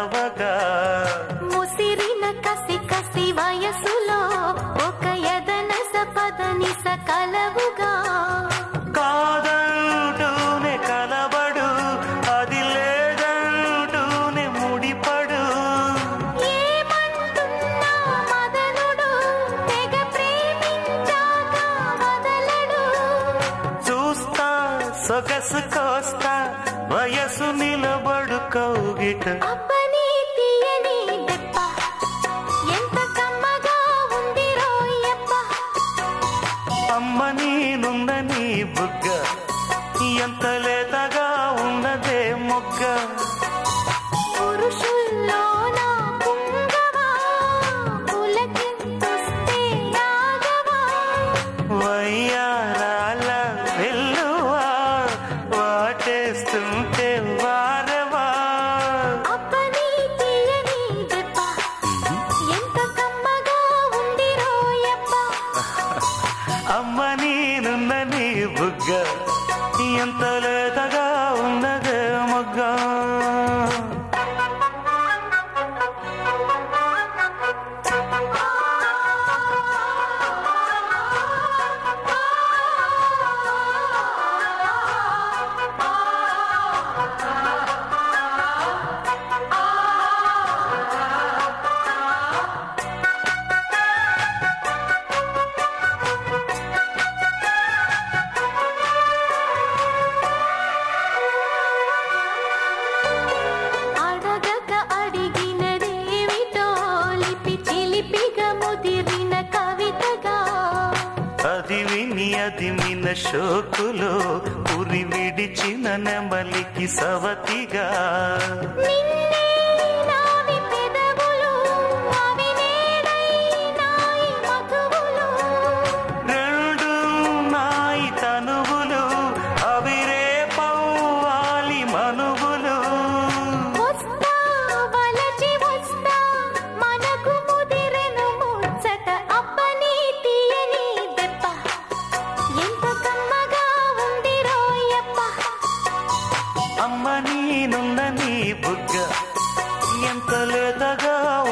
కలవగా ముసిరిన కసి కసి వయసులో ఒక ఎదనస పదనిస కలవుగా కాదంటూనే కలబడు అది లేదంటూనే ముడిపడు ఏమంటున్నా మదనుడు తెగ ప్రేమించాక వదలడు చూస్తా సొగసు కోస్తా వయసు నిలబడు కౌగిట అబ్బని తీయని దెబ్బ ఎంత కమ్మగా ఉంది రోయప్ప అమ్మ నేనుందని బుగ్గ ఎంత లేతగా ఉన్నదే మొగ్గ పురుషుల్లో నా పుంగవా పులకింతొస్తే రాగవా వయ్యారాల వెల్లువా వాటేస్తుంటే వారవా అబ్బని తీయని దెబ్బ ఎంత కమ్మగా ఉంది రోయప్ప అమ్మ నేనుందని బుగ్గ ఎంత లేతగా ఉన్నదే మొగ్గ అడగక అడిగినదేమిటో లిపి చిలిపిగా ముదిరిన కవితగా అది విని అది మిన షోకులో ఉరి విడిచిన నెమలికి సవతిగా నిన్నే నావి పెదవులు అవి నేడై నాయి మధువులు రెండు నాయి తనువులు అవి రేపవ్వాలి మనువులు వస్తా వలచి వస్తా మనకు ముదిరెను ముచ్చట అబ్బని తీయని దెబ్బ ఎంత కమ్మగా ఉంది రోయప్ప అమ్మ నేనున్న నీ బుగ్గ ఎంత లేతగా